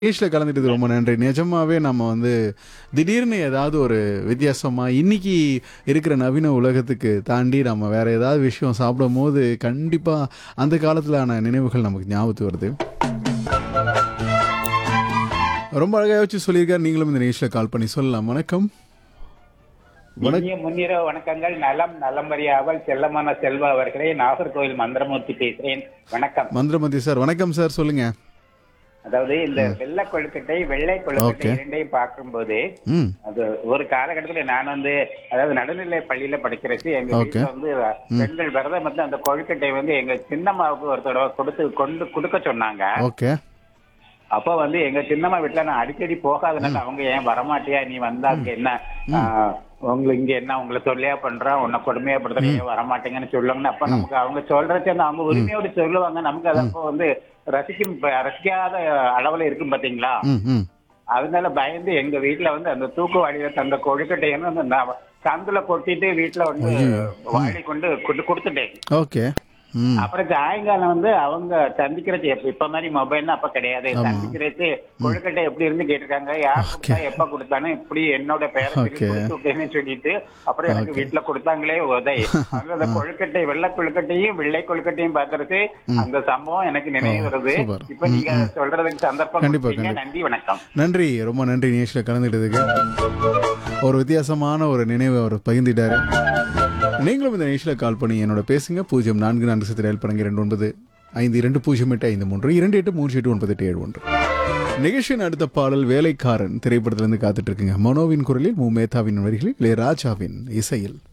நிகழ்ச்சியில் கலந்துட்டது ரொம்ப நன்றி நிஜமாவே நம்ம வந்து திடீர்னு ஏதாவது ஒரு வித்தியாசமா இன்னைக்கு இருக்கிற நவீன உலகத்துக்கு தாண்டி நம்ம வேற ஏதாவது விஷயம் சாப்பிடும் போது கண்டிப்பா அந்த காலத்திலான நினைவுகள் நமக்கு ஞாபகத்து வருது ரொம்ப அழகா யோசிச்சு சொல்லியிருக்காரு நீங்களும் இந்த நிகழ்ச்சியில் கால் பண்ணி சொல்லலாம் வணக்கம் வணக்கம் இனிய முன்னிரவு வணக்கங்கள் நலம் நலமறியாவல் செல்லமான செல்வா அவர்களே நாகர்கோவில் மந்திரமூர்த்தி பேசுறேன் வணக்கம் மந்திரமதி சார் வணக்கம் சார் சொல்லுங்க அதாவது இந்த வெள்ளை கொழுக்கட்டை வெள்ளை கொழுக்கட்டை Okay. இரண்டையும் பார்க்கும்போது ம் அது ஒரு காலகட்டத்துல நான் வந்து அதாவது நடுநிலை பள்ளியில படிக்கிறச்சு எங்க Okay. வீட்டுல வந்து பெண்கள் விரதம் வந்து அந்த கொழுக்கட்டை வந்து எங்க சின்னம்மாவுக்கு ஒரு தடவை கொடுத்து கொண்டு கொடுக்க சொன்னாங்க ஓகே அப்ப வந்து எங்க சின்னம்மா வீட்டுல நான் அடிக்கடி போகாதனால அவங்க ஏன் வரமாட்டியா நீ வந்தா அங்க என்ன ஆஹ், உங்களுக்கு இங்க என்ன உங்களை தொல்லையா பண்றான் உன்னை கொடுமையா படுத்துறேன் ஏன் வரமாட்டேங்கன்னு சொல்லுவாங்கன்னு அப்ப நமக்கு அவங்க சொல்றச்சு அந்த அவங்க உரிமையோடு சொல்லுவாங்க நமக்கு அதப்போ வந்து ரசிக்கும் ரசிக்காத அளவுல இருக்கும் பாத்தீங்களா ம் ம் அதனால பயந்து எங்க வீட்டுல வந்து அந்த தூக்குவாளியில தந்த கொழுக்கட்டைன்னு வந்து நான் சந்துல கொட்டிட்டு வீட்டுல வந்து வாழி கொண்டு கொண்டு கொடுத்துட்டேன் ஓகே ம் அப்புறம் சாயங்காலம் வந்து அவங்க சந்திக்கிறது எப்ப இப்ப மாதிரி மொபைல்னா அப்ப கிடையாது சந்திக்கிறது கொழுக்கட்டை எப்படி இருந்து கேட்டிருக்காங்க யார் கொடுத்தா எப்ப கொடுத்தானு இப்படி என்னோட பேரை சொல்லி Okay. கொடுத்து விட்டேன்னு சொல்லிட்டு அப்புறம் எனக்கு வீட்டுல கொடுத்தாங்களே உதை அதனால அந்த கொழுக்கட்டை வெள்ளை கொழுக்கட்டையும் வெள்ளை கொழுக்கட்டையும் பாக்குறது அந்த சம்பவம் எனக்கு நினைவு வருது super. இப்ப நீங்க சொல்றதுக்கு சந்தர்ப்பம் கண்டிப்பா, கொடுத்தீங்க. கண்டிப்பா. நன்றி வணக்கம் நன்றி ரொம்ப நன்றி நிகழ்ச்சியில் கலந்துக்கிட்டதுக்கு ஒரு வித்தியாசமான ஒரு நினைவை அவர் பகிர்ந்துட்டாரு நீங்களும் இந்த நிகழ்ச்சியில் கால் பண்ணி என்னோட பேசுங்க பூஜ்ஜியம் நான்கு நான்கு சத்து ரயில் படங்க இரண்டு ஒன்பது ஐந்து இரண்டு பூஜ்ஜியம் எட்டு ஐந்து மூன்று இரண்டு எட்டு மூன்று எட்டு ஒன்பது எட்டு ஏழு ஒன்று நிகழ்ச்சியின் அடுத்த பாடல் வேலைக்காரன் திரைப்படத்திலிருந்து காத்துட்டு இருக்குங்க மனோவின் குரலில் மு மேத்தாவின் வரிகளில் இளையராஜாவின் இசையில்